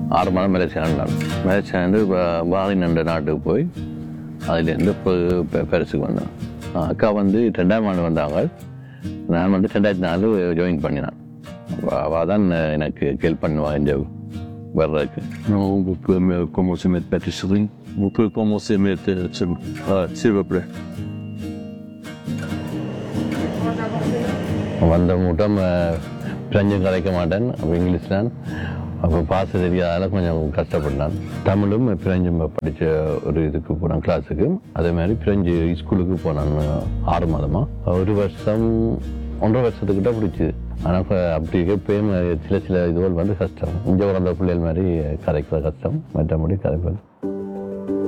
ஆறு மாதம் மலேசியா இருந்தான் மலேசியா வந்து பாலின் என்ற நாட்டுக்கு போய் அதுலேருந்து இப்போ பெ- பெருசுக்கு வந்தேன் ஆ, அக்கா வந்து ரெண்டாம் ஆண்டு வந்தாங்க நான் வந்து ரெண்டாயிரத்தி நாலு ஜாயின் பண்ணினான் அவள் தான் எனக்கு ஹெல்ப் பண்ணுவாள் இந்த வர்றதுக்கு Non, vous pouvez me commencer à mettre pâtisserie. Vous pouvez commencer à mettre, euh, s'il ah, s'il vous plaît. வந்த மூட்டம் பிரெஞ்சும் கலைக்க மாட்டேன் அப்போ இங்கிலீஷ் தான் அப்போ பாச தெரியாதால கொஞ்சம் கஷ்டப்பட்டான் தமிழும் பிரெஞ்சும் படித்த ஒரு இதுக்கு போனான் கிளாஸுக்கு அதே மாதிரி பிரெஞ்சு ஸ்கூலுக்கு போனான் ஆறு மாதமாக ஒரு வருஷம் ஒன்றரை வருஷத்துக்கிட்ட பிடிச்சிது ஆனால் அப்படி எப்பயும் சில சில இதுகள் வந்து கஷ்டம் இங்கே வளர்ந்த பிள்ளைகள் மாதிரி கதைக்கிற கஷ்டம் மற்றபடி கதைப்பது